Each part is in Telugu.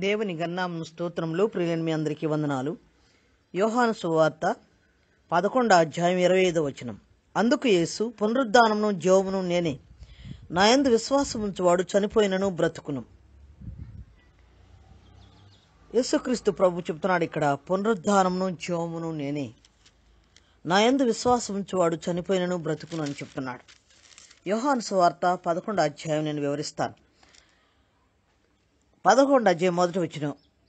దేవుని గన్నామ స్తోత్రములు ప్రియులని మీ అందరికీ వందనాలు యోహాను సువార్త పదకొండు అధ్యాయం ఇరవై ఐదో వచనం అందుకు యేసు పునరుద్ధానమును జీవమును నేనే నా యందు విశ్వాసం ఉంచువాడు చనిపోయినను బ్రతుకును యేసుక్రీస్తు ప్రభు చెప్తున్నాడు ఇక్కడ పునరుద్ధానమును జీవమును నేనే నా యందు విశ్వాసం ఉంచువాడు చనిపోయినను బ్రతుకును అని చెప్తున్నాడు యోహాను సువార్త పదకొండు అధ్యాయం నేను వివరిస్తాను పదకొండు అధ్యాయం మొదటి వచ్చిన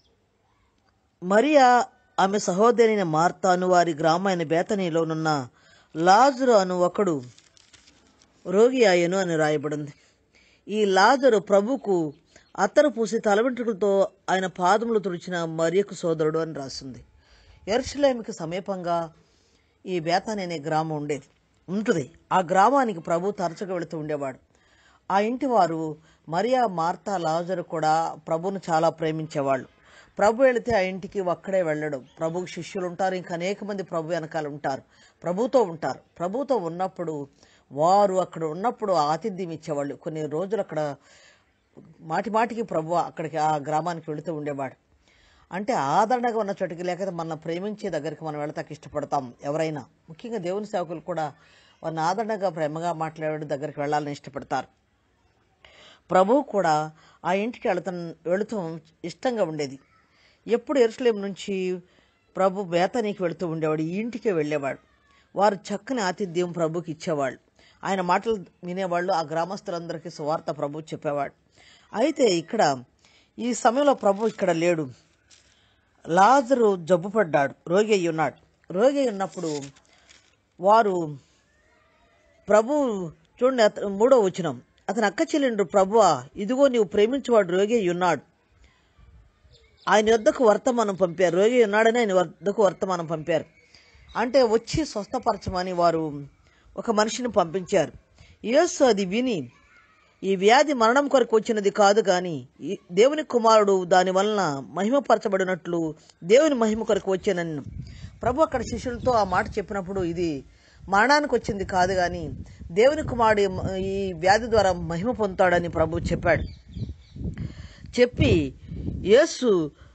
మరియా ఆమె సహోదరిని మార్తాను వారి గ్రామైన బేతనీలోనున్న లాజరు అను ఒకడు రోగి ఆయను అని రాయబడింది ఈ లాజరు ప్రభుకు అత్తరు పూసి తల వెంట్రుకలతో ఆయన పాదములు తుడిచిన మరియకు సోదరుడు అని రాసింది ఎరుసలేమికి సమీపంగా ఈ బేతాని అనే గ్రామం ఉండేది ఉంటుంది ఆ గ్రామానికి ప్రభు తరచుగా వెళుతూ ఉండేవాడు ఆ ఇంటి వారు మరియా మార్తా లాజరు కూడా ప్రభును చాలా ప్రేమించేవాళ్ళు ప్రభు వెళితే ఆ ఇంటికి ఒక్కడే వెళ్ళడం ప్రభుకు శిష్యులు ఉంటారు ఇంకా అనేక మంది ప్రభు వెనకాల ఉంటారు ప్రభుతో ఉంటారు ప్రభుతో ఉన్నప్పుడు వారు అక్కడ ఉన్నప్పుడు ఆతిథ్యం ఇచ్చేవాళ్ళు కొన్ని రోజులు అక్కడ మాటి మాటికి ప్రభు అక్కడికి ఆ గ్రామానికి వెళుతూ ఉండేవాడు అంటే ఆదరణగా ఉన్న చోటికి లేకపోతే మన ప్రేమించే దగ్గరికి మనం వెళతాకి ఇష్టపడతాం ఎవరైనా ముఖ్యంగా దేవుని సేవకులు కూడా వారిని ఆదరణగా ప్రేమగా మాట్లాడే దగ్గరికి వెళ్ళాలని ఇష్టపడతారు ప్రభువు కూడా ఆ ఇంటికి వెళుతు వెళుతూ ఇష్టంగా ఉండేది ఎప్పుడు ఎరుసలేం నుంచి ప్రభు బేతనీకి వెళుతూ ఉండేవాడు ఈ ఇంటికే వెళ్ళేవాడు వారు చక్కని ఆతిథ్యం ప్రభుకి ఇచ్చేవాళ్ళు ఆయన మాటలు వినేవాళ్ళు ఆ గ్రామస్తులందరికీ సువార్త ప్రభు చెప్పేవాడు అయితే ఇక్కడ ఈ సమయంలో ప్రభు ఇక్కడ లేడు లాజరు జబ్బు పడ్డాడు రోగి అయి ఉన్నాడు రోగి అయి ఉన్నప్పుడు వారు ప్రభు చూడండి అత మూడో వచనం అతని అక్క చెల్లెండు ప్రభువా ఇదిగో నీవు ప్రేమించేవాడు రోగి అయి ఉన్నాడు ఆయన వద్దకు వర్తమానం పంపారు రోగి ఉన్నాడని ఆయన వద్దకు వర్తమానం పంపారు అంటే వచ్చి స్వస్థపరచమని వారు ఒక మనిషిని పంపించారు యేసు అది విని ఈ వ్యాధి మరణం కొరకు వచ్చినది కాదు కానీ ఈ దేవుని కుమారుడు దాని వలన మహిమపరచబడినట్లు దేవుని మహిమ కొరకు వచ్చానని ప్రభు అక్కడ శిష్యులతో ఆ మాట చెప్పినప్పుడు ఇది మరణానికి వచ్చింది కాదు కానీ దేవుని కుమారుడు ఈ వ్యాధి ద్వారా మహిమ పొందుతాడని ప్రభు చెప్పాడు చెప్పి యేసు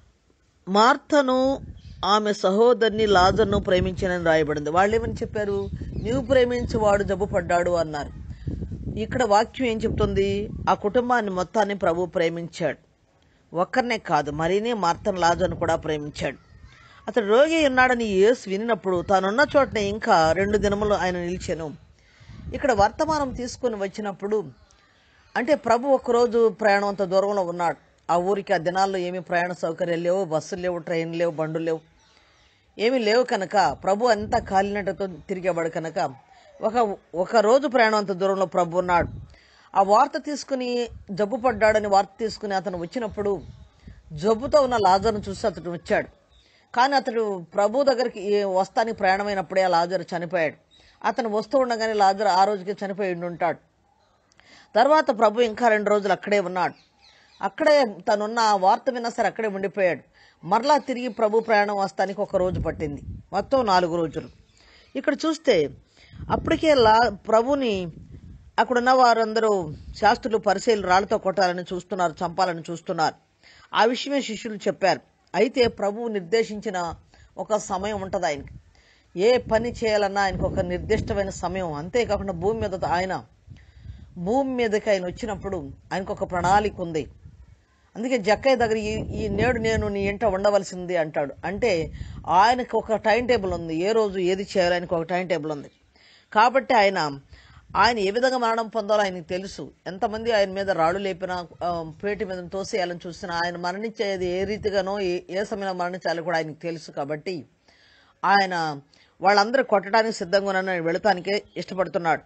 మార్తను ఆమె సహోదరిని లాజర్ను ప్రేమించానని రాయబడింది వాళ్ళు ఏమని చెప్పారు నీవు ప్రేమించేవాడు జబ్బు పడ్డాడు అన్నారు ఇక్కడ వాక్యం ఏం చెప్తుంది ఆ కుటుంబాన్ని మొత్తాన్ని ప్రభు ప్రేమించాడు ఒక్కరినే కాదు మరీనే మార్తన్ లాజర్ను కూడా ప్రేమించాడు అతడు రోగి ఉన్నాడని యేసు వినినప్పుడు తానున్న చోటనే ఇంకా రెండు దినములు ఆయన నిలిచాను ఇక్కడ వర్తమానం తీసుకుని వచ్చినప్పుడు అంటే ప్రభు ఒకరోజు ప్రయాణం అంత దూరంలో ఉన్నాడు ఆ ఊరికి ఆ దినాల్లో ఏమీ ప్రయాణ సౌకర్యాలు లేవు బస్సులు లేవు ట్రైన్ లేవు బండ్లు లేవు ఏమీ లేవు కనుక ప్రభు అంతా కాలినట్టుతో తిరిగేవాడు కనుక ఒక ఒక రోజు ప్రయాణం అంత దూరంలో ప్రభు ఉన్నాడు ఆ వార్త తీసుకుని జబ్బు పడ్డాడని వార్త తీసుకుని అతను వచ్చినప్పుడు జబ్బుతో ఉన్న లాజర్ను చూసి అతడు వచ్చాడు కానీ అతడు ప్రభు దగ్గరికి వస్తానికి ప్రయాణమైనప్పుడే ఆ లాజర్ చనిపోయాడు అతను వస్తూ ఉండగానే లాజర్ ఆ రోజుకి చనిపోయి ఉంటాడు తర్వాత ప్రభు ఇంకా రెండు రోజులు అక్కడే ఉన్నాడు అక్కడే తనున్న ఆ వార్త విన్నా సరే అక్కడే ఉండిపోయాడు మరలా తిరిగి ప్రభు ప్రయాణం వస్తానికి ఒక రోజు పట్టింది మొత్తం నాలుగు రోజులు ఇక్కడ చూస్తే అప్పటికే లా ప్రభుని అక్కడున్న వారందరూ శాస్త్రులు పరిశీలు రాళ్లతో కొట్టాలని చూస్తున్నారు చంపాలని చూస్తున్నారు ఆ విషయమే శిష్యులు చెప్పారు అయితే ప్రభువు నిర్దేశించిన ఒక సమయం ఉంటుంది ఆయనకి ఏ పని చేయాలన్నా ఆయనకు ఒక నిర్దిష్టమైన సమయం అంతేకాకుండా భూమి మీద ఆయన భూమి మీదకి ఆయన వచ్చినప్పుడు ఆయనకు ఒక ప్రణాళిక ఉంది అందుకే జక్కయ్య దగ్గర ఈ ఈ నేడు నేను నీ ఇంట ఉండవలసింది అంటాడు అంటే ఆయనకు ఒక టైం టేబుల్ ఉంది ఏ రోజు ఏది చేయాలో ఆయనకు ఒక టైం టేబుల్ ఉంది కాబట్టి ఆయన ఆయన ఏ విధంగా మరణం పొందాలో ఆయనకు తెలుసు ఎంతమంది ఆయన మీద రాళ్ళు లేపినా పేటి మీద తోసేయాలని చూసినా ఆయన మరణించేది ఏ రీతిగానో ఏ ఏ సమయంలో మరణించాలో కూడా ఆయనకు తెలుసు కాబట్టి ఆయన వాళ్ళందరూ కొట్టడానికి సిద్ధంగా ఉన్న వెళతానికే ఇష్టపడుతున్నాడు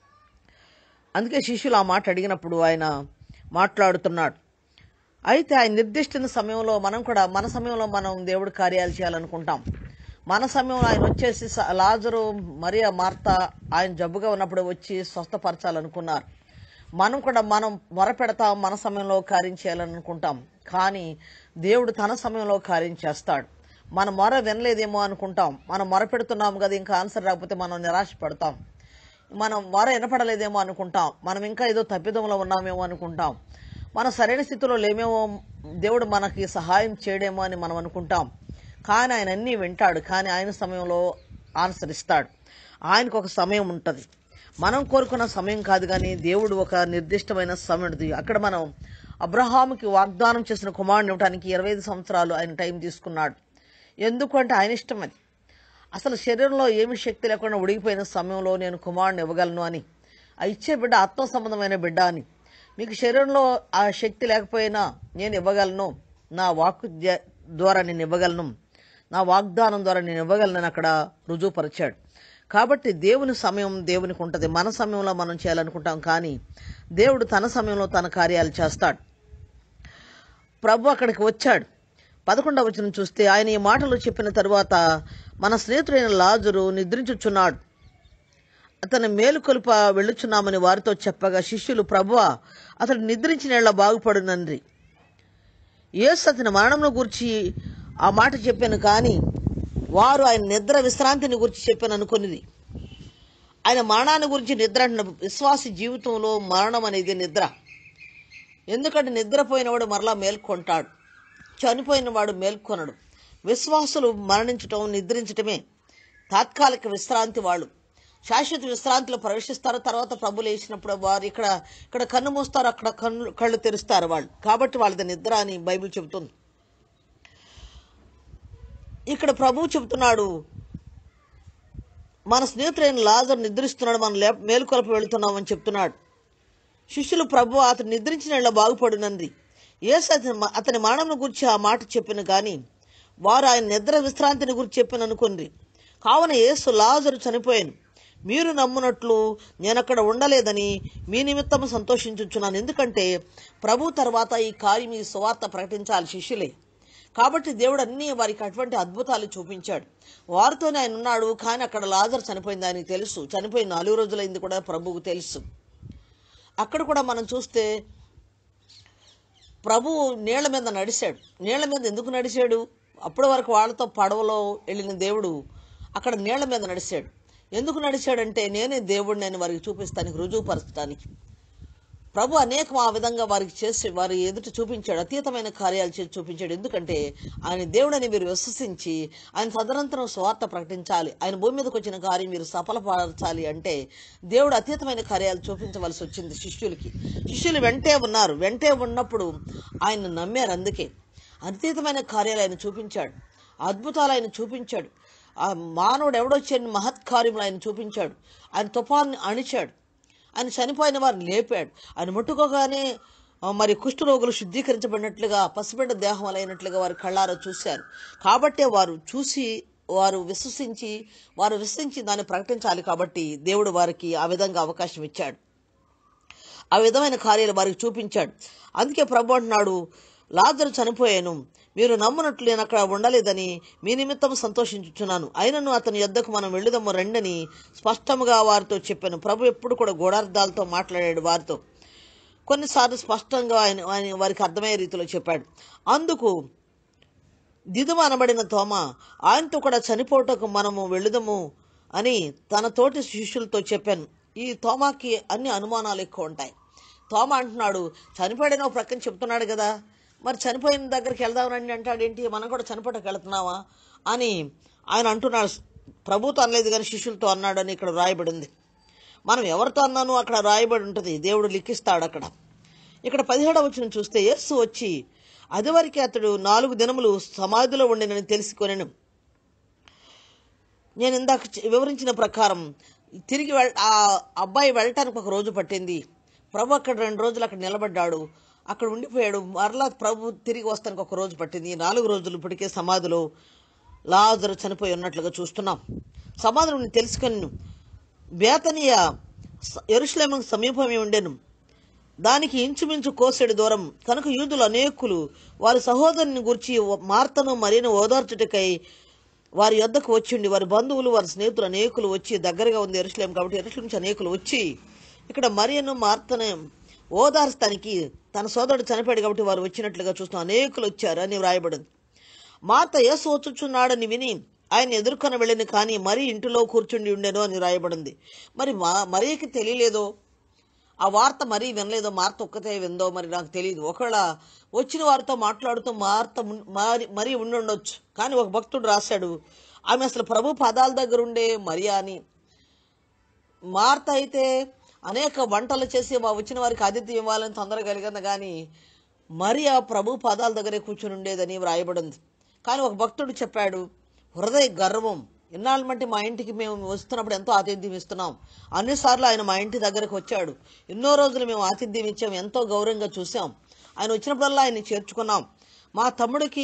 అందుకే శిష్యులు ఆ మాట అడిగినప్పుడు ఆయన మాట్లాడుతున్నాడు అయితే ఆయన నిర్దిష్ట సమయంలో మనం కూడా మన సమయంలో మనం దేవుడు కార్యాలు చేయాలనుకుంటాం మన సమయంలో ఆయన వచ్చేసి లాజరు మరియా మార్త ఆయన జబ్బుగా ఉన్నప్పుడు వచ్చి స్వస్థపరచాలనుకున్నారు మనం కూడా మనం మొరపెడతాం మన సమయంలో కార్యం చేయాలనుకుంటాం కానీ దేవుడు తన సమయంలో కార్యం చేస్తాడు మన మొర వినలేదేమో అనుకుంటాం మనం మొర పెడుతున్నాం కదా ఇంకా ఆన్సర్ రాకపోతే మనం నిరాశ పడతాం మనం మొర వినపడలేదేమో అనుకుంటాం మనం ఇంకా ఏదో తప్పిదంలో ఉన్నామేమో అనుకుంటాం మన సరైన స్థితిలో లేమేమో దేవుడు మనకి సహాయం చేయడేమో అని మనం అనుకుంటాం కానీ ఆయన అన్నీ వింటాడు కానీ ఆయన సమయంలో ఆన్సర్ ఇస్తాడు ఆయనకు ఒక సమయం ఉంటుంది మనం కోరుకున్న సమయం కాదు కానీ దేవుడు ఒక నిర్దిష్టమైన సమయం ఉంటుంది అక్కడ మనం అబ్రహాముకి వాగ్దానం చేసిన కుమారుని ఇవ్వడానికి ఇరవై ఐదు సంవత్సరాలు ఆయన టైం తీసుకున్నాడు ఎందుకంటే ఆయన ఇష్టం అది అసలు శరీరంలో ఏమి శక్తి లేకుండా ఉడిగిపోయిన సమయంలో నేను కుమారుని ఇవ్వగలను అని ఆ ఇచ్చే బిడ్డ ఆత్మ సంబంధమైన బిడ్డ అని మీకు శరీరంలో ఆ శక్తి లేకపోయినా నేను ఇవ్వగలను నా వాక్ ద- ద్వారా నేను ఇవ్వగలను నా వాగ్దానం ద్వారా నేను ఇవ్వగలను అక్కడ రుజువుపరిచాడు కాబట్టి దేవుని సమయం దేవునికి ఉంటుంది మన సమయంలో మనం చేయాలనుకుంటాం కానీ దేవుడు తన సమయంలో తన కార్యాలు చేస్తాడు ప్రభు అక్కడికి వచ్చాడు పదకొండవ వచనం చూస్తే ఆయన ఈ మాటలు చెప్పిన తరువాత మన స్నేహితుడైన లాజరు నిద్రించుచున్నాడు అతని మేలుకొలుప వెళ్ళుచున్నామని వారితో చెప్పగా శిష్యులు ప్రభువా అతడు నిద్రించిన బాగుపడునండ్రి యేసు అతని మరణంను గురించి ఆ మాట చెప్పాను కానీ వారు ఆయన నిద్ర విశ్రాంతిని గురించి చెప్పాను అనుకున్నది ఆయన మరణాన్ని గురించి నిద్ర అంటున్న విశ్వాస జీవితంలో మరణం అనేది నిద్ర ఎందుకంటే నిద్రపోయినవాడు మరలా మేల్కొంటాడు చనిపోయిన వాడు మేల్కొనడు విశ్వాసులు మరణించటం నిద్రించటమే తాత్కాలిక విశ్రాంతి వాళ్ళు శాశ్వత విశ్రాంతిలో ప్రవేశిస్తారు తర్వాత ప్రభు లేచినప్పుడు వారు ఇక్కడ ఇక్కడ కన్ను మూస్తారు అక్కడ కన్ను కళ్ళు తెరుస్తారు వాళ్ళు కాబట్టి వాళ్ళది నిద్ర అని బైబిల్ చెబుతుంది ఇక్కడ ప్రభువు చెబుతున్నాడు మన స్నేహితుడైన లాజర్ నిద్రిస్తున్నాడు మనం లే మేలుకొలప వెళుతున్నామని చెప్తున్నాడు శిష్యులు ప్రభు అతను నిద్రించిన ఇళ్ళ బాగుపడునంది యేసు అతని అతని మరణం గురించి ఆ మాట చెప్పిన కానీ వారు ఆయన నిద్ర విశ్రాంతిని గురించి చెప్పిన అనుకుంది కావున యేసు లాజరు చనిపోయాను మీరు నమ్మునట్లు నేను అక్కడ ఉండలేదని మీ నిమిత్తం సంతోషించుచున్నాను ఎందుకంటే ప్రభు తర్వాత ఈ కార్యం ఈ సువార్త ప్రకటించాలి శిష్యులే కాబట్టి దేవుడు అన్ని వారికి అటువంటి అద్భుతాలు చూపించాడు వారితోనే ఆయన ఉన్నాడు కానీ అక్కడ లాజర్ చనిపోయింది ఆయనకి తెలుసు చనిపోయి నాలుగు రోజులైంది కూడా ప్రభువుకు తెలుసు అక్కడ కూడా మనం చూస్తే ప్రభువు నీళ్ల మీద నడిచాడు నీళ్ల మీద ఎందుకు నడిచాడు అప్పటి వరకు వాళ్ళతో పడవలో వెళ్ళిన దేవుడు అక్కడ నీళ్ల మీద నడిచాడు ఎందుకు నడిచాడంటే నేనే దేవుడిని అని వారికి చూపిస్తానికి రుజువుపరచడానికి ప్రభు అనేకం ఆ విధంగా వారికి చేసి వారి ఎదుట చూపించాడు అతీతమైన కార్యాలు చేసి చూపించాడు ఎందుకంటే ఆయన దేవుడని మీరు విశ్వసించి ఆయన తదనంతరం స్వార్థ ప్రకటించాలి ఆయన భూమి మీదకి వచ్చిన కార్యం మీరు సఫలపరచాలి అంటే దేవుడు అతీతమైన కార్యాలు చూపించవలసి వచ్చింది శిష్యులకి శిష్యులు వెంటే ఉన్నారు వెంటే ఉన్నప్పుడు ఆయన నమ్మారు అందుకే అతీతమైన కార్యాలు ఆయన చూపించాడు అద్భుతాలు ఆయన చూపించాడు ఆ మానవుడు ఎవడొచ్చని మహత్కార్యములు ఆయన చూపించాడు ఆయన తుఫాన్ని అణిచాడు ఆయన చనిపోయిన వారిని లేపాడు ఆయన ముట్టుకోగానే ఆ, మరి కుష్ఠరోగులు శుద్ధీకరించబడినట్లుగా పసిబిడ్డ దేహములైనట్లుగా వారు కళ్ళారా చూశారు కాబట్టే వారు చూసి వారు విశ్వసించి వారు విశ్వసించి దాన్ని ప్రకటించాలి కాబట్టి దేవుడు వారికి ఆ విధంగా అవకాశం ఇచ్చాడు ఆ విధమైన కార్యాలు వారికి చూపించాడు అందుకే ప్రభు అంటున్నాడు లాజరు చనిపోయాను మీరు నమ్మునట్లు నేను అక్కడ ఉండలేదని మీ నిమిత్తం సంతోషించుచున్నాను అయినను అతని యొద్దకు మనం వెళ్ళుదము రండని స్పష్టంగా వారితో చెప్పాను ప్రభు ఎప్పుడు కూడా గూఢార్థాలతో మాట్లాడాడు వారితో కొన్నిసార్లు స్పష్టంగా ఆయన ఆయన వారికి అర్థమయ్యే రీతిలో చెప్పాడు అందుకు దిదుమ అనబడిన తోమ ఆయనతో కూడా చనిపోవటకు మనము వెళ్ళుదము అని తన తోటి శిష్యులతో చెప్పాను ఈ తోమాకి అన్ని అనుమానాలు ఎక్కువ ఉంటాయి తోమ అంటున్నాడు చనిపోయాడని ఒక ప్రక్కన చెప్తున్నాడు కదా మరి చనిపోయిన దగ్గరికి వెళ్దామని అంటాడేంటి మనం కూడా చనిపోవటకు వెళ్తున్నావా అని ఆయన అంటున్నాడు ప్రభుతో అనలేదు కానీ శిష్యులతో అన్నాడు అని ఇక్కడ రాయబడింది మనం ఎవరితో అన్నాను అక్కడ రాయబడి ఉంటుంది దేవుడు లిఖిస్తాడు అక్కడ ఇక్కడ పదిహేడవ వచ్చిన చూస్తే యేసు వచ్చి అదివరకు అతడు నాలుగు దినములు సమాధిలో ఉండినని తెలుసుకొనెను నేను ఇందాక చె- వివరించిన ప్రకారం తిరిగి వెళ్ ఆ అబ్బాయి వెళ్ళటానికి ఒక రోజు పట్టింది ప్రభు అక్కడ రెండు రోజులు అక్కడ నిలబడ్డాడు అక్కడ ఉండిపోయాడు మరలా ప్రభు తిరిగి వస్తానికి ఒక రోజు పట్టింది ఈ నాలుగు రోజులు ఇప్పటికే సమాధిలో లాజరు చనిపోయి ఉన్నట్లుగా చూస్తున్నాం సమాధిని తెలుసుకొని బేతనీయ ఎరుషలేముకు సమీపమే ఉండెను దానికి ఇంచుమించు కోసెడు దూరం కనుక యూదులు అనేకులు వారి సహోదరుని గురించి మార్తను మరియను ఓదార్చుటకై వారి యొద్దకు వచ్చిండి వారి బంధువులు వారి స్నేహితులు అనేకులు వచ్చి దగ్గరగా ఉంది ఎరుసలేం కాబట్టి ఎరుసలేం నుంచి అనేకులు వచ్చి ఇక్కడ మరియను మార్తను ఓదార్స్తానికి తన సోదరుడు చనిపోయాడు కాబట్టి వారు వచ్చినట్లుగా చూస్తున్నాం అనేకులు వచ్చారు అని వ్రాయబడింది మార్త యేసు వచ్చుచున్నాడని విని ఆయన ఎదుర్కొని వెళ్ళిన కానీ మరి ఇంటిలో కూర్చుండి ఉండెను అని రాయబడింది మరి మా మరియకి తెలియలేదో ఆ వార్త మరీ వినలేదో మార్త ఒక్కతే విందో మరి నాకు తెలియదు ఒకవేళ వచ్చిన వారితో మాట్లాడుతూ మార్త మున్- మరి మరీ ఉండి ఉండొచ్చు కానీ ఒక భక్తుడు రాశాడు ఆమె అసలు ప్రభు పాదాల దగ్గర ఉండే మరియా అని మార్త అయితే అనేక వంటలు చేసి మా వచ్చిన వారికి ఆతిథ్యం ఇవ్వాలని తొందర కలిగింది కానీ మరియా ప్రభు పాదాల దగ్గరే కూర్చుని ఉండేదని వ్రాయబడింది కానీ ఒక భక్తుడు చెప్పాడు హృదయ గర్వం ఇన్నాళ్ళ మట్టి మా ఇంటికి మేము వస్తున్నప్పుడు ఎంతో ఆతిథ్యం ఇస్తున్నాం అన్నిసార్లు ఆయన మా ఇంటి దగ్గరకు వచ్చాడు ఎన్నో రోజులు మేము ఆతిథ్యం ఇచ్చాం ఎంతో గౌరవంగా చూసాం ఆయన వచ్చినప్పుడల్లా ఆయన్ని చేర్చుకున్నాం మా తమ్ముడికి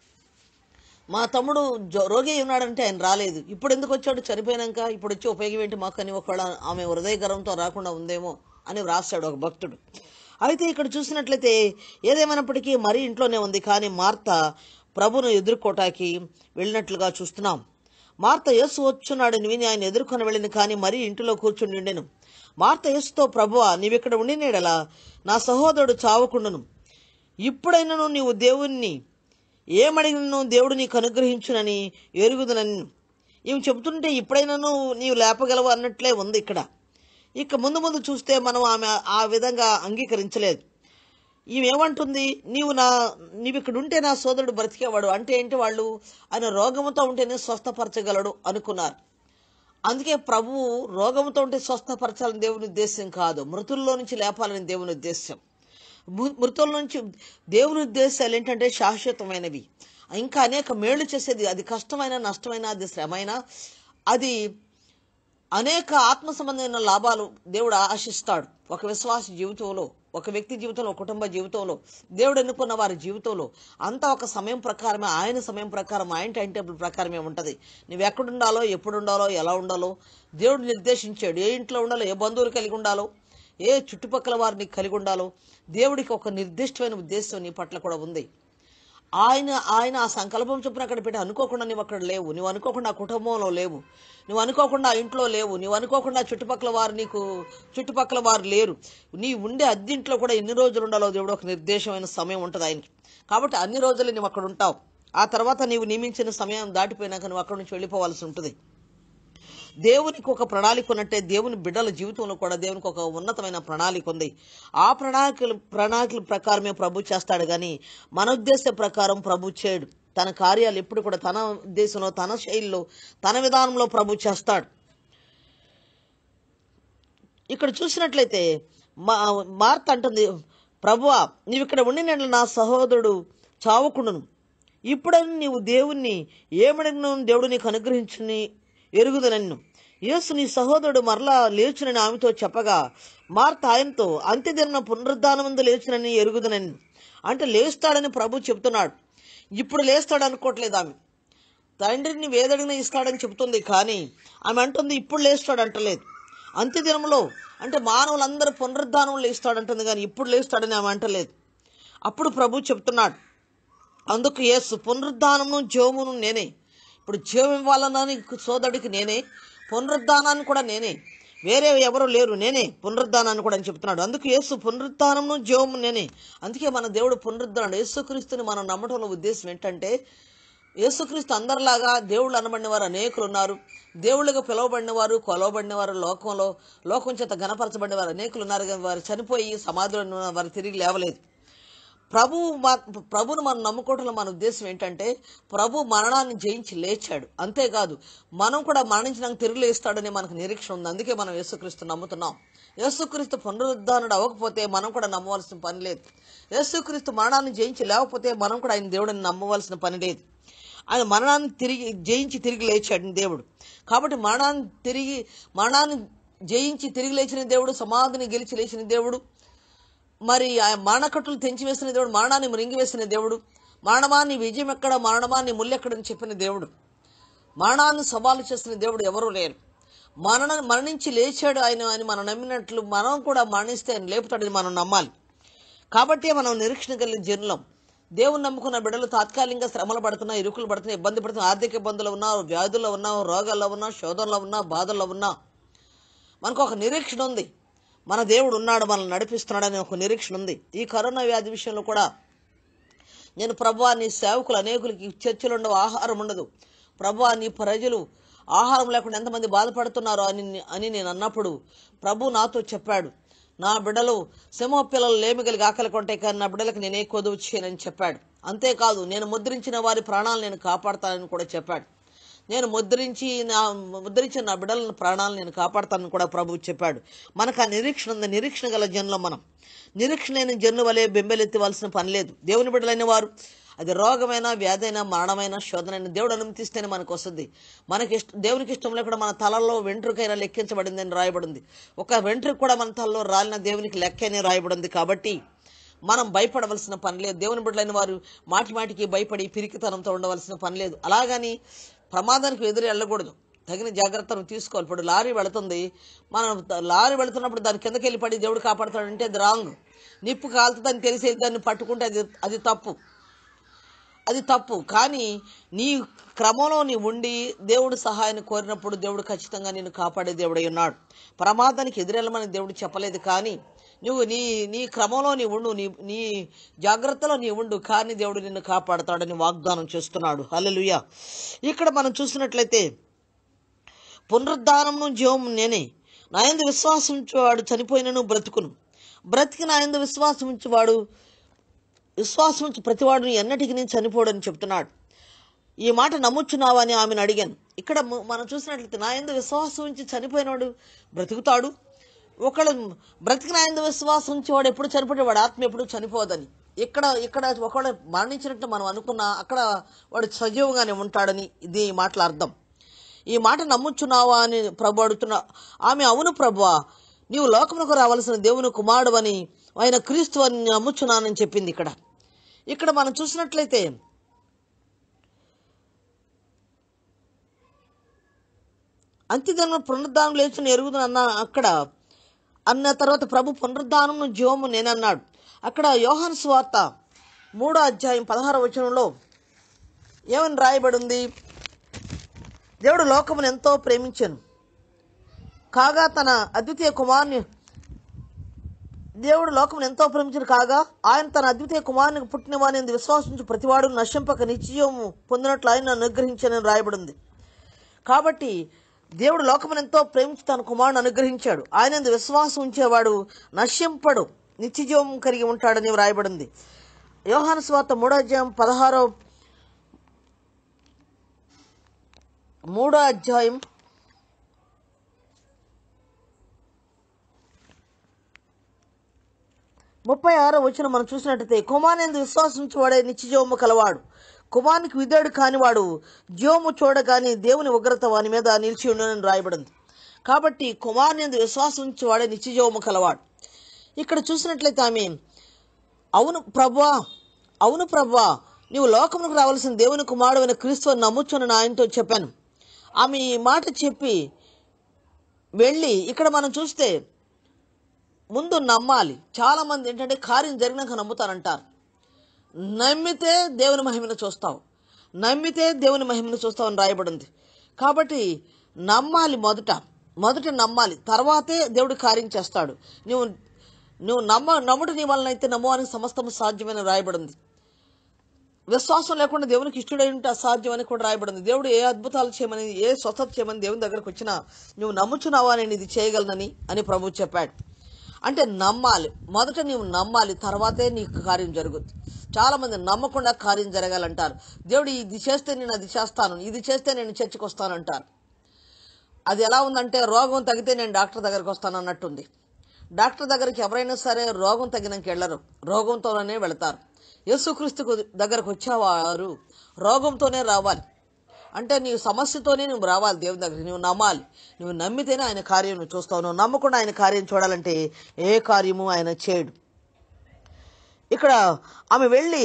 మా తమ్ముడు జో- రోగి అయి ఉన్నాడంటే ఆయన రాలేదు ఇప్పుడు ఎందుకు వచ్చాడు చనిపోయినాక ఇప్పుడు వచ్చి ఉపయోగం ఏంటి మాకు అని ఒకవేళ ఆమె హృదయ గర్వంతో రాకుండా ఉందేమో అని వ్రాస్తాడు ఒక భక్తుడు అయితే ఇక్కడ చూసినట్లయితే ఏదేమైనప్పటికీ మరీ ఇంట్లోనే ఉంది కానీ మార్త ప్రభును ఎదుర్కోటానికి వెళ్ళినట్లుగా చూస్తున్నాం మార్త యేసు వచ్చున్నాడని విని ఆయన ఎదుర్కొని వెళ్ళిన కానీ మరీ ఇంటిలో కూర్చుని ఉండెను మార్త యేసుతో ప్రభువా నీవిక్కడ ఉండినేడలా నా సహోదరుడు చావకుండును ఇప్పుడైనను నీవు దేవుణ్ణి ఏమడిగినను దేవుడు నీకు అనుగ్రహించునని ఎరుగుదనని ఇవి చెబుతుంటే ఇప్పుడైనాను నీవు లేపగలవు అన్నట్లే ఉంది ఇక్కడ ఇక ముందు ముందు చూస్తే మనం ఆమె ఆ విధంగా అంగీకరించలేదు ఈమె ఏమంటుంది నీవు నా నీవు ఇక్కడ ఉంటే నా సోదరుడు బ్రతికేవాడు అంటే ఏంటి వాళ్ళు ఆయన రోగముతో ఉంటేనే స్వస్థపరచగలడు అనుకున్నారు అందుకే ప్రభువు రోగంతో ఉంటే స్వస్థపరచాలని దేవుని ఉద్దేశం కాదు మృతుల్లో నుంచి లేపాలని దేవుని ఉద్దేశం మృ- మృతుల నుంచి దేవుని ఉద్దేశాలు ఏంటంటే శాశ్వతమైనవి ఇంకా అనేక మేళ్లు చేసేది అది కష్టమైన నష్టమైన అది శ్రమైన అది అనేక ఆత్మ సంబంధమైన లాభాలు దేవుడు ఆశిస్తాడు ఒక విశ్వాస జీవితంలో ఒక వ్యక్తి జీవితంలో ఒక కుటుంబ జీవితంలో దేవుడు ఎన్నుకున్న వారి జీవితంలో అంతా ఒక సమయం ప్రకారమే ఆయన సమయం ప్రకారం ఆయన టైం టేబుల్ ప్రకారమే ఉంటుంది నువ్వు ఎక్కడుండాలో ఎప్పుడు ఉండాలో ఎలా ఉండాలో దేవుడు నిర్దేశించాడు ఏ ఇంట్లో ఉండాలో ఏ బంధువులు కలిగి ఉండాలో ఏ చుట్టుపక్కల వారిని కలిగి ఉండాలో దేవుడికి ఒక నిర్దిష్టమైన ఉద్దేశం నీ పట్ల కూడా ఉంది ఆయన ఆయన ఆ సంకల్పం చొప్పున అక్కడ పెట్టి అనుకోకుండా నువ్వు అక్కడ లేవు నువ్వు అనుకోకుండా ఆ కుటుంబంలో లేవు నువ్వు అనుకోకుండా ఆ ఇంట్లో లేవు నువ్వు అనుకోకుండా చుట్టుపక్కల వారు నీకు చుట్టుపక్కల వారు లేరు నీ ఉండే అద్దెంట్లో కూడా ఎన్ని రోజులు ఉండాలో దేవుడు ఒక నిర్దేశమైన సమయం ఉంటుంది ఆయనకి కాబట్టి అన్ని రోజులు నువ్వు అక్కడ ఉంటావు ఆ తర్వాత నీవు నియమించిన సమయం దాటిపోయినాక నువ్వు అక్కడి నుంచి వెళ్ళిపోవాల్సి ఉంటుంది దేవునికి ఒక ప్రణాళిక ఉన్నట్టే దేవుని బిడ్డల జీవితంలో కూడా దేవునికి ఒక ఉన్నతమైన ప్రణాళిక ఉంది ఆ ప్రణాళికల ప్రణాళికల ప్రకారమే ప్రభు చేస్తాడు కానీ మన ఉద్దేశ ప్రకారం ప్రభు చేయడు తన కార్యాలు ఎప్పుడు కూడా తన ఉద్దేశంలో తన శైలిలో తన విధానంలో ప్రభు చేస్తాడు ఇక్కడ చూసినట్లయితే మా మార్త అంటుంది ప్రభువా నీవు ఇక్కడ ఉండిన నా సహోదరుడు చావకుండును ఇప్పుడని నీవు దేవుణ్ణి ఏమడిగిన దేవుడు నీకు అనుగ్రహించుని ఎరుగుదనన్ను యేసు నీ సహోదరుడు మరలా లేచునని ఆమెతో చెప్పగా మార్త ఆయనతో అంత్యదిన పునరుద్ధానమందు లేచునని ఎరుగుదనన్ను అంటే లేస్తాడని ప్రభు చెప్తున్నాడు ఇప్పుడు లేస్తాడు అనుకోవట్లేదు ఆమె తండ్రిని వేదడిగిన ఇస్తాడని చెబుతుంది కానీ ఆమె అంటుంది ఇప్పుడు లేస్తాడు అంటలేదు అంత్యదినంలో అంటే మానవులందరూ పునరుద్ధానం లేస్తాడంటుంది కానీ ఇప్పుడు లేస్తాడని ఆమె అంటలేదు అప్పుడు ప్రభు చెప్తున్నాడు అందుకు యేసు పునరుద్ధానమును జీవమును నేనే ఇప్పుడు జీవం ఇవ్వాలన్నా సోదరుడికి నేనే పునరుద్ధానాన్ని కూడా నేనే వేరే ఎవరు లేరు నేనే పునరుద్ధానాన్ని కూడా అని చెప్తున్నాడు అందుకు యేసు పునరుద్ధానమును జీవము నేనే అందుకే మన దేవుడు పునరుద్ధానం యేసుక్రీస్తుని మనం నమ్మటంలో ఉద్దేశం ఏంటంటే యేసుక్రీస్తు అందరిలాగా దేవుళ్ళు అనబడిన వారు అనేకులు ఉన్నారు దేవుళ్ళుగా పిలువబడిన వారు కొలవబడిన వారు లోకంలో లోకం చేత గణపరచబడిన వారు అనేకులు ఉన్నారు కానీ వారు చనిపోయి సమాధిలో ఉన్న వారు తిరిగి లేవలేదు ప్రభు మా- ప్రభును మనం నమ్ముకోవడంలో మన ఉద్దేశం ఏంటంటే ప్రభు మరణాన్ని జయించి లేచాడు అంతేకాదు మనం కూడా మరణించినాక తిరిగి లేస్తాడని మనకు నిరీక్షణ ఉంది అందుకే మనం యేసుక్రీస్తు నమ్ముతున్నాం యేసుక్రీస్తు పునరుద్ధానుడు అవ్వకపోతే మనం కూడా నమ్మవలసిన పని లేదు యేసుక్రీస్తు మరణాన్ని జయించి లేకపోతే మనం కూడా ఆయన దేవుడిని నమ్మవలసిన పని లేదు ఆయన మరణాన్ని తిరిగి జయించి తిరిగి లేచాడు దేవుడు కాబట్టి మరణాన్ని తిరిగి మరణాన్ని జయించి తిరిగి లేచిన దేవుడు సమాధిని గెలిచి లేచిన దేవుడు మరి ఆ మరణకట్టులు తెంచివేసిన దేవుడు మరణాన్ని మృంగివేసిన దేవుడు మరణమాన్ని విజయం ఎక్కడ మరణమాన్ని ముల్లెక్కడని చెప్పిన దేవుడు మరణాన్ని సవాలు చేసిన దేవుడు ఎవరూ లేరు మరణ మరణించి లేచాడు ఆయన అని మనం నమ్మినట్లు మనం కూడా మరణిస్తే ఆయన లేపుతాడని మనం నమ్మాలి కాబట్టి మనం నిరీక్షణ కలిగిన జనులం దేవుని నమ్ముకున్న బిడ్డలు తాత్కాలికంగా శ్రమలు పడుతున్నా ఇరుకులు పడుతున్నా ఇబ్బంది పడుతున్నా ఆర్థిక ఇబ్బందులు ఉన్నా వ్యాధుల్లో ఉన్నా రోగాల్లో ఉన్నా శోధనలో ఉన్నా బాధల్లో ఉన్నా మనకు ఒక నిరీక్షణ ఉంది మన దేవుడు ఉన్నాడు మనల్ని నడిపిస్తున్నాడని ఒక నిరీక్షణ ఉంది ఈ కరోనా వ్యాధి విషయంలో కూడా నేను ప్రభువా నీ సేవకులు అనేకులకి చర్చలు ఉండవు ఆహారం ఉండదు ప్రభువా నీ ప్రజలు ఆహారం లేకుండా ఎంతమంది బాధపడుతున్నారో అని అని నేను అన్నప్పుడు ప్రభు నాతో చెప్పాడు నా బిడ్డలు సింహ పిల్లలు లేమి కలిగి ఆకలి కొంటే కానీ నా బిడ్డలకు నేనే కొదువు చేయనని చెప్పాడు అంతేకాదు నేను ముద్రించిన వారి ప్రాణాలు నేను కాపాడతానని కూడా చెప్పాడు నేను ముద్రించి నా ముద్రించిన నా బిడ్డల ప్రాణాలను నేను కాపాడతానని కూడా ప్రభువు చెప్పాడు మనకు ఆ నిరీక్షణ ఉంది నిరీక్షణ గల జన్లో మనం నిరీక్షణ లేని జన్ను వలె బెంబెలెత్తివలసిన పని లేదు దేవుని బిడ్డలైన వారు అది రోగమైన వ్యాధైన మరణమైన శోధనైన దేవుడు అనుమతిస్తేనే మనకు వస్తుంది మనకి ఇష్ట దేవునికి ఇష్టం లేకుండా మన తలలో వెంట్రుకైనా లెక్కించబడింది అని రాయబడింది ఒక వెంట్రుక కూడా మన తలలో రాలిన దేవునికి లెక్కనే రాయబడింది కాబట్టి మనం భయపడవలసిన పని లేదు దేవుని బిడ్డలైన వారు మాటి మాటికి భయపడి పిరికితనంతో ఉండవలసిన పని లేదు అలాగని ప్రమాదానికి ఎదురు వెళ్ళకూడదు తగిన జాగ్రత్తను తీసుకోవాలి ఇప్పుడు లారీ వెళుతుంది మనం ద- లారీ వెళుతున్నప్పుడు దాని కిందకి వెళ్ళి పడి దేవుడు కాపాడుతాడంటే అది రాంగ్ నిప్పు కాలుతుందని తెలిసి దాన్ని పట్టుకుంటే అది అది తప్పు అది తప్పు కానీ నీ క్రమంలో నీ ఉండి దేవుడు సహాయాన్ని కోరినప్పుడు దేవుడు ఖచ్చితంగా నిన్ను కాపాడే దేవుడై ఉన్నాడు ప్రమాదానికి ఎదురెళ్ళమని దేవుడు చెప్పలేదు కానీ నువ్వు నీ నీ క్రమంలో నీ ఉండు నీ నీ జాగ్రత్తలో నీ ఉండు కానీ దేవుడు నిన్ను కాపాడతాడని వాగ్దానం చేస్తున్నాడు హల్లెలూయా ఇక్కడ మనం చూసినట్లయితే పునరుద్ధానమును జీవము నేనే నా యందు విశ్వాసం ఉంచేవాడు చనిపోయినను బ్రతుకును బ్రతికి నా యందు విశ్వాసం ఉంచేవాడు విశ్వాసం ఉంచి ప్రతివాడుని ఎన్నటికి నేను చనిపోడని చెప్తున్నాడు ఈ మాట నమ్ముచున్నావా అని ఆమెను అడిగాను ఇక్కడ మ- మనం చూసినట్లయితే నా ఎందు విశ్వాసం ఉంచి చనిపోయినవాడు బ్రతుకుతాడు ఒకళ్ళు బ్రతికి నా ఎందు విశ్వాసం ఉంచి వాడు ఎప్పుడు చనిపోతే వాడు ఆత్మ ఎప్పుడు చనిపోదని ఇక్కడ ఇక్కడ ఒకవేళ మరణించినట్టు మనం అనుకున్నా అక్కడ వాడు సజీవంగానే ఉంటాడని ఇది ఈ మాటల అర్థం ఈ మాట నమ్ముచున్నావా అని ప్రభు అడుగుతున్నా ఆమె అవును ప్రభువా నీవు లోకమునకు రావాల్సిన దేవుని కుమారుడు అని ఆయన క్రీస్తు అని నమ్ముచున్నానని చెప్పింది ఇక్కడ ఇక్కడ మనం చూసినట్లయితే అంత్యదిన పునరుద్ధానం లేచిన ఎరుగుదను అన్న అక్కడ అన్న తర్వాత ప్రభు పునరుద్ధానము జీవము నేనన్నాడు అక్కడ యోహాను స్వార్త మూడో అధ్యాయం పదహార వచనంలో ఏమని రాయబడి ఉంది దేవుడు లోకమును ఎంతో ప్రేమించాను కాగా తన అద్వితీయ కుమారుని దేవుడు లోకమును ఎంతో ప్రేమించిన కాగా ఆయన తన అద్వితీయ కుమారునికి పుట్టిన వాని విశ్వాసించి ప్రతివాడు నశింపక నిశ్చయము పొందినట్లు ఆయన అనుగ్రహించానని రాయబడింది కాబట్టి దేవుడు లోకమును ఎంతో ప్రేమించి తన కుమారుని అనుగ్రహించాడు ఆయన యందు విశ్వాసం ఉంచేవాడు నశింపడు నిత్యజీవం కలిగి ఉంటాడని వ్రాయబడింది యోహాను స్వార్త మూడో అధ్యాయం పదహారో మూడో అధ్యాయం ముప్పై ఆరో వచ్చిన మనం చూసినట్టయితే కుమారుని విశ్వాసించి వాడే నిత్యజీవము కలవాడు కుమారునికి విధేయుడు కానివాడు జీవము చూడగాని దేవుని ఉగ్రత వాని మీద నిలిచి ఉండనని రాయబడింది కాబట్టి కుమారుని విశ్వాసించి వాడే నిత్యజీవము కలవాడు ఇక్కడ చూసినట్లయితే ఆమె అవును ప్రభా అవును ప్రభా నీవు లోకమునకు రావాల్సిన దేవుని కుమారుడు అయిన క్రీస్తు అని నమ్ముచున్న ఆయనతో చెప్పాను ఆమె ఈ మాట చెప్పి వెళ్ళి ఇక్కడ మనం చూస్తే ముందు నమ్మాలి చాలా మంది ఏంటంటే కార్యం జరిగినాక నమ్ముతారంటారు నమ్మితే దేవుని మహిమను చూస్తావు నమ్మితే దేవుని మహిమను చూస్తావు అని రాయబడింది కాబట్టి నమ్మాలి మొదట మొదట నమ్మాలి తర్వాతే దేవుడు కార్యం చేస్తాడు నువ్వు నువ్వు నమ్మ నమ్ముడు నీ వలన అయితే నమ్మవానికి సమస్తము సాధ్యమని రాయబడింది విశ్వాసం లేకుండా దేవునికి ఇష్టడై ఉంటే అసాధ్యం అని కూడా రాయబడింది దేవుడు ఏ అద్భుతాలు చేయమని ఏ స్వస్థత చేయమని దేవుని దగ్గరకు వచ్చినా నువ్వు నమ్ముచున్నావా నేను ఇది చేయగలనని అని ప్రభు చెప్పాడు అంటే నమ్మాలి మొదట నీవు నమ్మాలి తర్వాతే నీకు కార్యం జరుగుద్ది చాలా మంది నమ్మకుండా కార్యం జరగాలంటారు దేవుడు ఇది చేస్తే నేను అది చేస్తాను ఇది చేస్తే నేను చర్చకు వస్తానంటారు అది ఎలా ఉందంటే రోగం తగ్గితే నేను డాక్టర్ దగ్గరికి వస్తాను అన్నట్టుంది డాక్టర్ దగ్గరికి ఎవరైనా సరే రోగం తగ్గినాక వెళ్ళరు రోగంతోనే వెళతారు యేసుక్రీస్తుకు దగ్గరకు వచ్చేవారు రోగంతోనే రావాలి అంటే నీ సమస్యతోనే నువ్వు రావాలి దేవుని దగ్గరికి నువ్వు నమ్మాలి నువ్వు నమ్మితేనే ఆయన కార్యం నువ్వు చూస్తావు నువ్వు నమ్మకుండా ఆయన కార్యం చూడాలంటే ఏ కార్యము ఆయన చేయడు ఇక్కడ ఆమె వెళ్ళి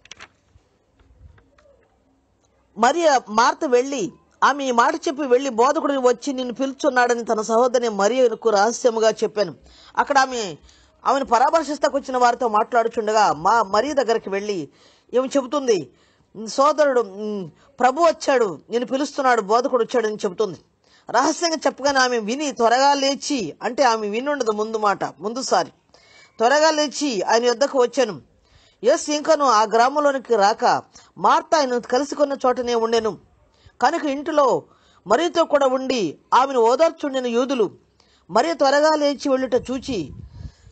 మరి మార్త వెళ్ళి ఆమె ఈ మాట చెప్పి వెళ్ళి బోధకుడు వచ్చి నిన్ను పిలుచున్నాడని తన సహోదరిని మరియకు రహస్యముగా చెప్పాను అక్కడ ఆమె ఆమెను పరామర్శిస్తాకు వచ్చిన వారితో మాట్లాడుచుండగా మా మరి దగ్గరికి వెళ్ళి ఏమి చెబుతుంది సోదరుడు "ఉమ్, ప్రభు వచ్చాడు నేను పిలుస్తున్నాడు బోధకుడు వచ్చాడని చెబుతుంది రహస్యంగా చెప్పగానే ఆమె విని త్వరగా లేచి అంటే ఆమె వినుండదు ముందు మాట ముందుసారి త్వరగా లేచి ఆయన యొద్దకు వచ్చాను ఎస్ ఇంకను ఆ గ్రామంలోనికి రాక మార్త ఆయన కలిసికొన్న చోటనే ఉండెను కనుక ఇంటిలో మరియతో కూడా ఉండి ఆమెను ఓదార్చుండిన యూదులు మరి త్వరగా లేచి వెళ్ళుట చూచి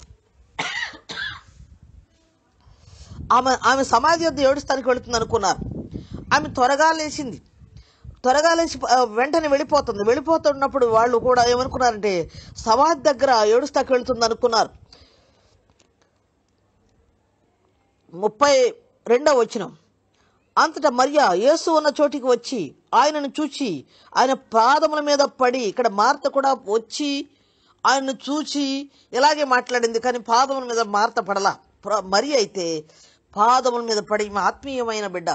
ఆమె ఆమె సమాధి యొద్ద ఏడుస్తానికి వెళుతుంది అనుకున్నారు ఆమె త్వరగా లేచింది త్వరగా లేచి ఆ, వెంటనే వెళ్ళిపోతుంది వెళ్ళిపోతున్నప్పుడు వాళ్ళు కూడా ఏమనుకున్నారంటే సమాధి దగ్గర ఏడుస్తాకి వెళుతుంది అనుకున్నారు ముప్పై రెండవ వచనం అంతటా మరియా యేసు ఉన్న చోటికి వచ్చి ఆయనను చూచి ఆయన పాదముల మీద పడి ఇక్కడ మార్త కూడా వచ్చి ఆయనను చూచి ఇలాగే మాట్లాడింది కానీ పాదముల మీద మార్త పడలా ప్ర- మరి అయితే పాదముల మీద పడి ఈమె ఆత్మీయమైన బిడ్డ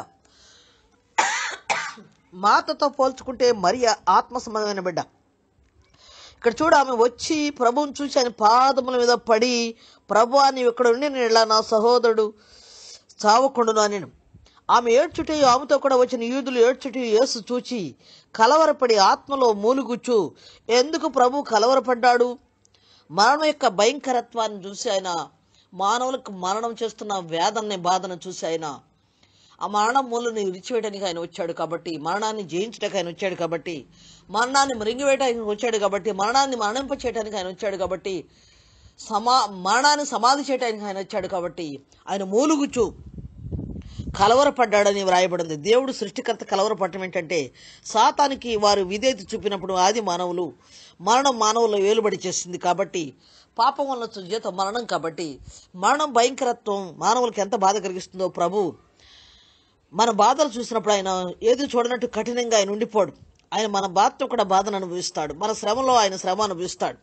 మార్తతో పోల్చుకుంటే మరియ ఆత్మ సంబంధమైన బిడ్డ ఇక్కడ చూడు ఆమె వచ్చి ప్రభువుని చూసి ఆయన పాదముల మీద పడి ప్రభు నీవు ఇక్కడ ఉండి నేను ఇలా నా సహోదరుడు చావకుండును అని ఆమె ఏడ్చుటి ఆమెతో కూడా వచ్చిన యూదులు ఏడ్చుటి యేసు చూచి కలవరపడి ఆత్మలో మూలుగుచ్చు ఎందుకు ప్రభు కలవరపడ్డాడు మరణం యొక్క భయంకరత్వాన్ని చూసి ఆయన మానవులకు మరణం చేస్తున్న వేదన్ని బాధను చూసి ఆయన ఆ మరణం మూలని విడిచివేయడానికి ఆయన వచ్చాడు కాబట్టి మరణాన్ని జయించడానికి ఆయన వచ్చాడు కాబట్టి మరణాన్ని మృంగివేయడానికి వచ్చాడు కాబట్టి మరణాన్ని మరణింప చేయడానికి ఆయన వచ్చాడు కాబట్టి సమా మరణాన్ని సమాధి చేయడానికి ఆయన వచ్చాడు కాబట్టి ఆయన మూలుగుచు కలవరపడ్డాడని వ్రాయబడింది దేవుడు సృష్టికర్త కలవరపడటం ఏంటంటే సాతానికి వారు విధేయత చూపినప్పుడు ఆది మానవులు మరణం మానవుల వేలుబడి చేసింది కాబట్టి పాపం వల్ల వచ్చే జీతం మరణం కాబట్టి మరణం భయంకరత్వం మానవులకు ఎంత బాధ కలిగిస్తుందో ప్రభు మన బాధలు చూసినప్పుడు ఆయన ఏది చూడనట్టు కఠినంగా ఆయన ఉండిపోడు ఆయన మన బాధతో కూడా బాధను అనుభవిస్తాడు మన శ్రమలో ఆయన శ్రమ అనుభవిస్తాడు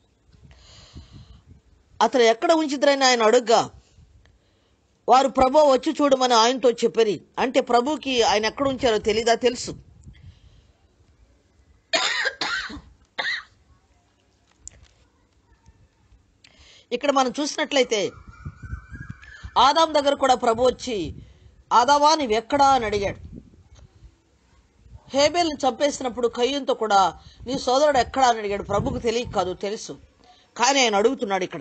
అతను ఎక్కడ ఉంచిద్దరని ఆయన అడుగ్గా వారు ప్రభు వచ్చి చూడమని ఆయనతో చెప్పారు అంటే ప్రభుకి ఆయన ఎక్కడ ఉంచారో తెలీదా తెలుసు ఇక్కడ మనం చూసినట్లయితే ఆదాం దగ్గర కూడా ప్రభు వచ్చి ఆదావా నీవెక్కడా అని అడిగాడు హేబేల్ని చంపేసినప్పుడు కయ్యంతో కూడా నీ సోదరుడు ఎక్కడా అని అడిగాడు ప్రభుకు తెలియక కాదు తెలుసు కానీ ఆయన అడుగుతున్నాడు ఇక్కడ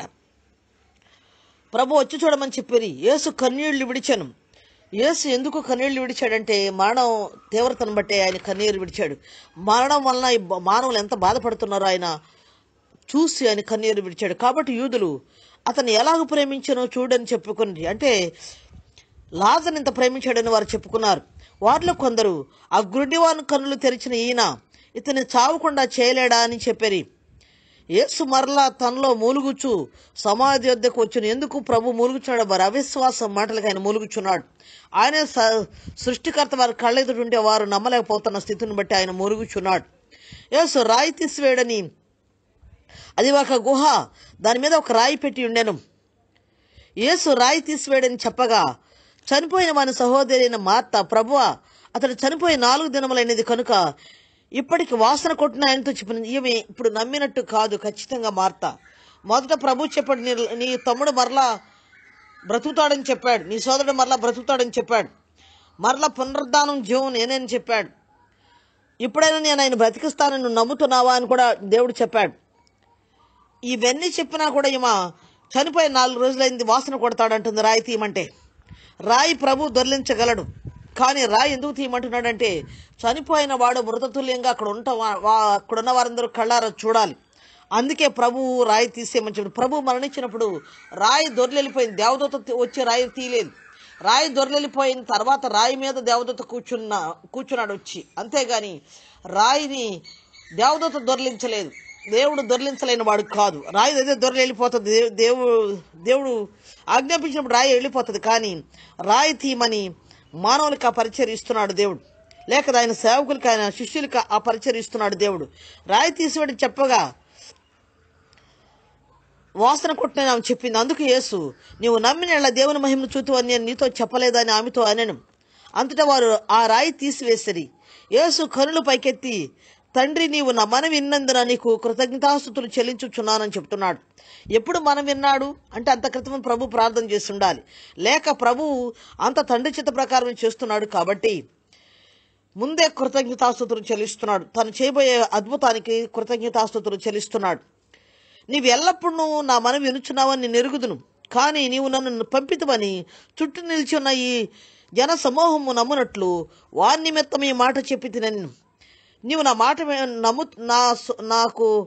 ప్రభు వచ్చి చూడమని చెప్పారు యేసు కన్నీళ్లు విడిచాను యేసు ఎందుకు కన్నీళ్లు విడిచాడంటే మరణం తీవ్రతను బట్టి ఆయన కన్నీరు విడిచాడు మరణం వలన ఈ బ- మానవులు ఎంత బాధపడుతున్నారో ఆయన చూసి ఆయన కన్నీరు విడిచాడు కాబట్టి యూదులు అతను ఎలాగ ప్రేమించానో చూడని చెప్పుకుని అంటే లాజర్ని ఇంత ప్రేమించాడని వారు చెప్పుకున్నారు వారిలో కొందరు ఆ గుడ్డివాని కన్నులు తెరిచిన ఈయన ఇతన్ని చావకుండా చేయలేడా అని చెప్పారు యేసు మరలా తనలో మూలుగుచు సమాధి వద్దకు వచ్చిన ఎందుకు ప్రభు మూలుగుచున్నాడు వారి అవిశ్వాసం మాటలకు ఆయన మూలుగుచున్నాడు ఆయన స- సృష్టికర్త వారి కళ్ళెదుటుంటే వారు నమ్మలేకపోతున్న స్థితిని బట్టి ఆయన మూలుగుచున్నాడు యేసు రాయి తీసివేయడని అది ఒక గుహ దాని మీద ఒక రాయి పెట్టి ఉండెను యేసు రాయి తీసివేయడని చెప్పగా చనిపోయిన వాని సహోదరి అయిన మార్త ప్రభువ అతడు చనిపోయి నాలుగు దినములైనది కనుక ఇప్పటికి వాసన కొట్టిన ఆయనతో చెప్పిన ఈమె ఇప్పుడు నమ్మినట్టు కాదు ఖచ్చితంగా మార్త మొదట ప్రభు చెప్పాడు నీ నీ తమ్ముడు మరలా బ్రతుకుతాడని చెప్పాడు నీ సోదరుడు మరలా బ్రతుకుతాడని చెప్పాడు మరలా పునరుద్ధానం జీవం నేనని చెప్పాడు ఇప్పుడైనా నేను ఆయన బ్రతికిస్తానని నువ్వు నమ్ముతున్నావా అని కూడా దేవుడు చెప్పాడు ఇవన్నీ చెప్పినా కూడా ఈమె చనిపోయి నాలుగు రోజులైంది వాసన కొడతాడంటుంది రాయి తీయమంటే రాయి ప్రభు దొర్లించగలడు కానీ రాయి ఎందుకు తీయమంటున్నాడంటే చనిపోయిన వాడు మృతతుల్యంగా అక్కడ ఉంట వా- వా- అక్కడ ఉన్న వారందరూ కళ్ళారా చూడాలి అందుకే ప్రభువు రాయి తీసేయమని చెప్పాడు ప్రభు మరణించినప్పుడు రాయి దొర్లెళ్ళిపోయింది దేవదూత తి- వచ్చి రాయి తీయలేదు రాయి దొర్లెళ్ళిపోయిన తర్వాత రాయి మీద దేవదూత కూర్చున్న కూర్చున్నాడు వచ్చి అంతేగాని రాయిని దేవదూత దొర్లించలేదు దేవుడు దొర్లించలేని వాడు కాదు రాయి అదే దొరలి వెళ్ళిపోతుంది దేవు- దేవుడు దేవుడు ఆజ్ఞాపించినప్పుడు రాయి వెళ్ళిపోతుంది కానీ రాయి తీయమని మానవులకు ఆ పరిచయం ఇస్తున్నాడు దేవుడు లేక ఆయన సేవకులకి ఆయన శిష్యులకి ఆ పరిచయం ఇస్తున్నాడు దేవుడు రాయి తీసివాడు చెప్పగా వాసన కొట్టిన ఆమె చెప్పింది అందుకు యేసు నీవు నమ్మిన యెడల దేవుని మహిమను చూతు అని నేను నీతో చెప్పలేదని ఆమెతో అనను అంతటా వారు ఆ రాయి తీసివేసిరి యేసు కనులు పైకెత్తి తండ్రి నీవు నా మనం విన్నందున నీకు కృతజ్ఞతాస్తుతులు చెల్లించుచున్నానని చెప్తున్నాడు ఎప్పుడు మనం విన్నాడు అంటే అంత క్రితం ప్రభు ప్రార్థన చేసి ఉండాలి లేక ప్రభు అంత తండ్రి చిత్త ప్రకారం చేస్తున్నాడు కాబట్టి ముందే కృతజ్ఞతాస్తుతులు చెల్లిస్తున్నాడు తను చేయబోయే అద్భుతానికి కృతజ్ఞతాస్తుతులు చెల్లిస్తున్నాడు నీవు ఎల్లప్పుడూ నువ్వు నా మనం వినుచున్నావని నేను ఎరుగుదును కానీ నీవు నన్ను పంపితమని చుట్టూ నిలిచి ఉన్న ఈ జన సమూహము నమ్మునట్లు వారి నిమిత్తం ఈ మాట చెప్పి తినను నీవు నా మాట వి- నమ్ము నా సొ- నాకు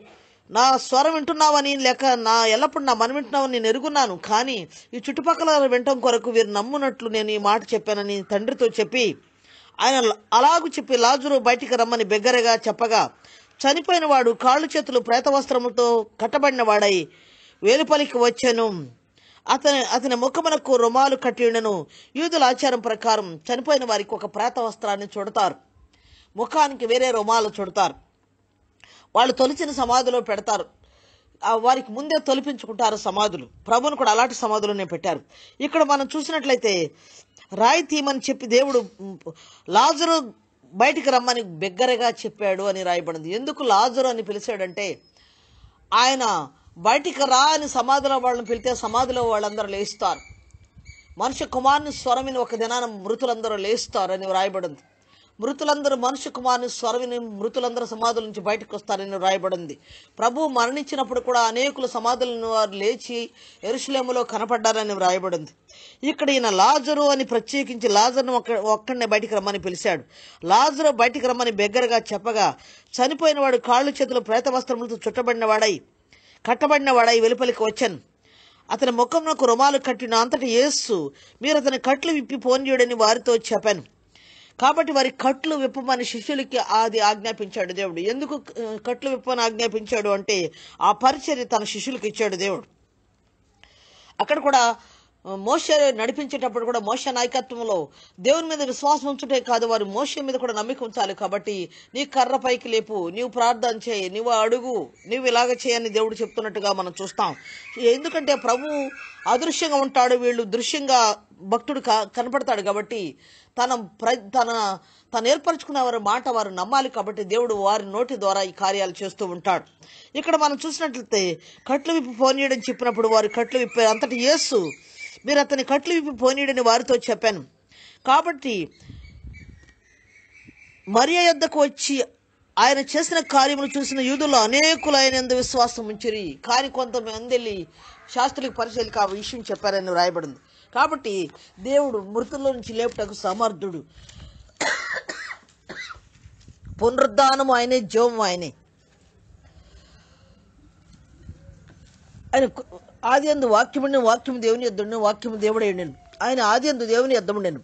నా స్వరం వింటున్నావని లేక నా ఎల్లప్పుడు నా మనం వింటున్నావని నేను ఎరుగున్నాను కానీ ఈ చుట్టుపక్కల వినటం కొరకు వీరు నమ్మునట్లు నేను ఈ మాట చెప్పానని తండ్రితో చెప్పి ఆయన అలాగు చెప్పి లాజరు బయటికి రమ్మని బిగ్గరగా చెప్పగా చనిపోయిన వాడు కాళ్ళు చేతులు ప్రేత వస్త్రములతో కట్టబడిన వాడై వేలుపలికి వచ్చాను అతని అతని ముఖమునకు రుమాలు కట్టి ఉండెను యూదుల ఆచారం ప్రకారం చనిపోయిన వారికి ఒక ప్రేత వస్త్రాన్ని చుడతారు ముఖానికి వేరే రుమాలు చుడతారు వాళ్ళు తొలిచిన సమాధిలో పెడతారు ఆ వారికి ముందే తొలిపించుకుంటారు సమాధులు ప్రభుని కూడా అలాంటి సమాధులనే పెట్టారు ఇక్కడ మనం చూసినట్లయితే రాయి తీయమని చెప్పి దేవుడు ఉమ్, లాజరు బయటికి రమ్మని బిగ్గరగా చెప్పాడు అని రాయబడింది ఎందుకు లాజరు అని పిలిచాడంటే ఆయన బయటికి రా అని సమాధిలో వాళ్ళని పిలితే సమాధిలో వాళ్ళందరూ లేస్తారు మనుష్య కుమారుని స్వరమిని ఒక దినాన మృతులందరూ లేస్తారని వ్రాయబడింది మృతులందరూ మనుష్య కుమారుని స్వరమిని మృతులందరూ సమాధుల నుంచి బయటకు వస్తారని వ్రాయబడింది ప్రభు మరణించినప్పుడు కూడా అనేకులు సమాధులను వారు లేచి ఎరుషులేములో కనపడ్డారని వ్రాయబడింది ఇక్కడ ఈయన లాజరు అని ప్రత్యేకించి లాజరును ఒక్క ఒక్కడనే బయటికి రమ్మని పిలిచాడు లాజరు బయటికి రమ్మని బిగ్గరగా చెప్పగా చనిపోయిన వాడు కాళ్ళు చేతులు ప్రేత వస్త్రములతో చుట్టబడిన వాడై కట్టబడిన వాడై వెలుపలికి వచ్చాను అతని ముఖమునకు రుమాలు కట్టిన అంతటి యేసు మీరు అతని కట్లు విప్పి పోనీయుడని వారితో చెప్పాను కాబట్టి వారి కట్లు విప్పమని శిష్యులకి అది ఆజ్ఞాపించాడు దేవుడు ఎందుకు ఆ, కట్లు విప్పమని ఆజ్ఞాపించాడు అంటే ఆ పరిచర్య తన శిష్యులకు ఇచ్చాడు దేవుడు అక్కడ కూడా ఆ, మోషే నడిపించేటప్పుడు కూడా మోష నాయకత్వంలో దేవుని మీద విశ్వాసం ఉంచుటే కాదు వారు మోష మీద కూడా నమ్మిక ఉంచాలి కాబట్టి నీ కర్ర పైకి లేపు నీవు ప్రార్థన చేయి నీవు అడుగు నీవు ఇలాగ చేయని దేవుడు చెప్తున్నట్టుగా మనం చూస్తాం ఎందుకంటే ప్రభు అదృశ్యంగా ఉంటాడు వీళ్ళు దృశ్యంగా భక్తుడు క- కనపడతాడు కాబట్టి తన ప్ర తన తను ఏర్పరచుకున్న వారి మాట వారు నమ్మాలి కాబట్టి దేవుడు వారి నోటి ద్వారా ఈ కార్యాలు చేస్తూ ఉంటాడు ఇక్కడ మనం చూసినట్లయితే కట్లు విప్పి పోనీయడని చెప్పినప్పుడు వారు కట్లు విప్పారు అంతటి యేసు మీరు అతని కట్లు విప్పి పోనీయడని వారితో చెప్పాను కాబట్టి మరియ యొద్దకు వచ్చి ఆయన చేసిన కార్యములు చూసిన యూదుల్లో అనేకులు ఆయన ఎందు విశ్వాసం ఉంచిరి కానీ కొంతమంది వెళ్ళి శాస్త్రులకు పరిశీలికి ఆ విషయం చెప్పారని రాయబడింది కాబట్టి దేవుడు మృతుల్లో నుంచి లేపుటకు సమర్థుడు పునరుద్ధానము ఆయనే జీవము ఆయనే ఆయన కు- ఆది అందు వాక్యముండి వాక్యము దేవుని ఎద్దుండి వాక్యము దేవుడే ఉండెను ఆయన ఆది అందు దేవుని ఎద్దముండెను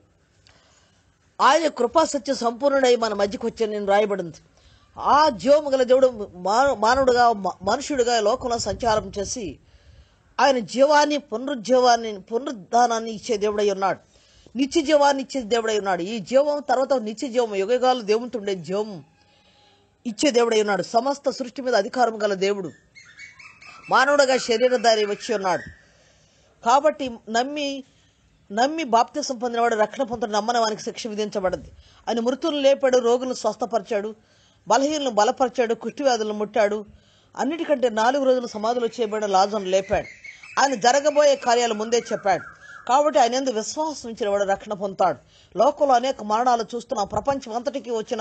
ఆయన కృపా సత్య సంపూర్ణుడై మన మధ్యకు వచ్చాను నేను రాయబడింది ఆ జీవము గల దేవుడు మాన- మానవుడుగా మ- మనుషుడిగా లోకంలో సంచారం చేసి ఆయన జీవాన్ని పునరుజ్జీవాన్ని పునరుద్ధానాన్ని ఇచ్చే దేవుడై ఉన్నాడు నిత్య జీవాన్ని ఇచ్చే దేవుడై ఉన్నాడు ఈ జీవం తర్వాత నిత్య జీవం యుగగాలు దేవునితో ఉండే జీవం ఇచ్చే దేవుడై ఉన్నాడు సమస్త సృష్టి మీద అధికారం గల దేవుడు మానవుడుగా శరీరధారి వచ్చి ఉన్నాడు కాబట్టి నమ్మి నమ్మి బాప్తిసం పొందినవాడు రక్షణ పొందిన నమ్మని వానికి శిక్ష విధించబడింది ఆయన మృతులను లేపాడు రోగులను స్వస్థపరిచాడు బలహీనలను బలపరిచాడు కుష్టివ్యాధులను ముట్టాడు అన్నిటికంటే నాలుగు రోజులు సమాధిలో చేయబడిన లాజను లేపాడు ఆయన జరగబోయే కార్యాలు ముందే చెప్పాడు కాబట్టి ఆయన ఎందు విశ్వాసం ఇచ్చిన వాడు రక్షణ పొందుతాడు లోకంలో అనేక మరణాలు చూస్తున్నాం ప్రపంచం అంతటికి వచ్చిన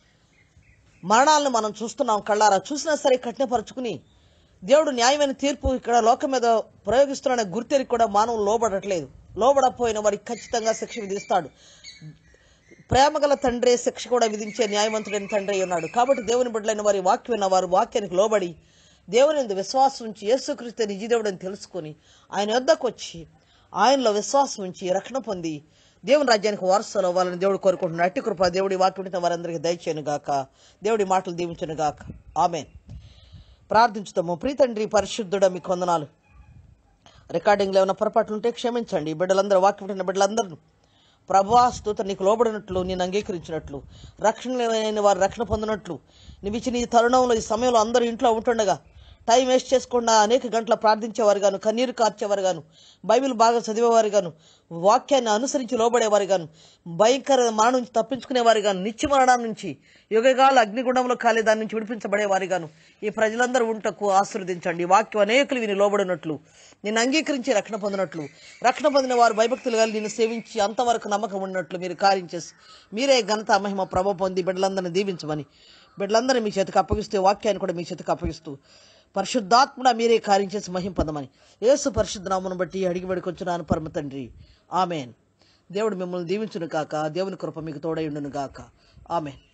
మరణాలను మనం చూస్తున్నాం కళ్ళారా చూసినా సరే కఠినపరుచుకుని దేవుడు న్యాయమైన తీర్పు ఇక్కడ లోకం మీద ప్రయోగిస్తున్న గుర్తెరికి కూడా మానవులు లోబడట్లేదు లోబడపోయిన వారికి ఖచ్చితంగా శిక్ష విధిస్తాడు ప్రేమగల తండ్రే శిక్ష కూడా విధించే న్యాయవంతుడైన తండ్రి అయి ఉన్నాడు కాబట్టి దేవుని బిడ్డలైన వారి వాక్యం విన్న వారు వాక్యానికి లోబడి దేవుని యందు విశ్వాసం ఉంచి యేసుక్రీస్తు నిజదేవుడని తెలుసుకొని ఆయన వద్దకు వచ్చి ఆయనలో విశ్వాసం ఉంచి రక్షణ పొంది దేవుని రాజ్యానికి వారసులు అవ్వాలని దేవుడు కోరుకుంటున్నాడు అట్టి కృప దేవుడి వాక్యం వింటున్న వారందరికీ దయచేయను గాక దేవుడి మాటలు దీవించను గాక ఆమెన్ ప్రార్థించుతాము ప్రీతండ్రి పరిశుద్ధుడ మీ కొందనాలు రికార్డింగ్లో ఏమైనా పొరపాట్లు ఉంటే క్షమించండి ఈ బిడ్డలందరూ వాక్యం వింటున్న బిడ్డలందరూ ప్రభా స్తోత్ర నీకు లోబడినట్లు నేను అంగీకరించినట్లు రక్షణ లేని వారు రక్షణ పొందినట్లు నీవు ఇచ్చిన ఈ తరుణంలో ఈ సమయంలో అందరూ ఇంట్లో ఉంటుండగా టైం వేస్ట్ చేసుకుండా అనేక గంటల ప్రార్థించేవారు గాను కన్నీరు కార్చేవారు గాను బైబిల్ బాగా చదివేవారు గాను వాక్యాన్ని అనుసరించి లోబడేవారు గాను భయంకర మరణం నుంచి తప్పించుకునేవారు గాను నిత్య మరణం నుంచి యుగగాల అగ్నిగుండంలో కాలే దాని నుంచి విడిపించబడేవారు గాను ఈ ప్రజలందరూ ఉంటకు ఆశీర్వదించండి ఈ వాక్యం అనేకులు విని లోబడినట్లు నేను అంగీకరించి రక్షణ పొందినట్లు రక్షణ పొందిన వారు భయభక్తులు కలిగి నిన్ను సేవించి అంతవరకు నమ్మకం ఉన్నట్లు మీరు కార్యం చేసి మీరే ఘనత మహిమ ప్రభ పొంది బిడ్డలందరినీ దీవించమని బిడ్డలందరినీ మీ చేతికి అప్పగిస్తూ వాక్యాన్ని కూడా మీ చేతికి అప్పగిస్తూ పరిశుద్ధాత్మడ మీరే కార్యం చేసి మహిం పొందమని యేసు పరిశుద్ధ నామను బట్టి అడిగి పడుకొచ్చున్నాను పరమ తండ్రి ఆమెన్ దేవుడు మిమ్మల్ని దీవించును కాక దేవుని కృప మీకు తోడై ఉండును గాక ఆమెన్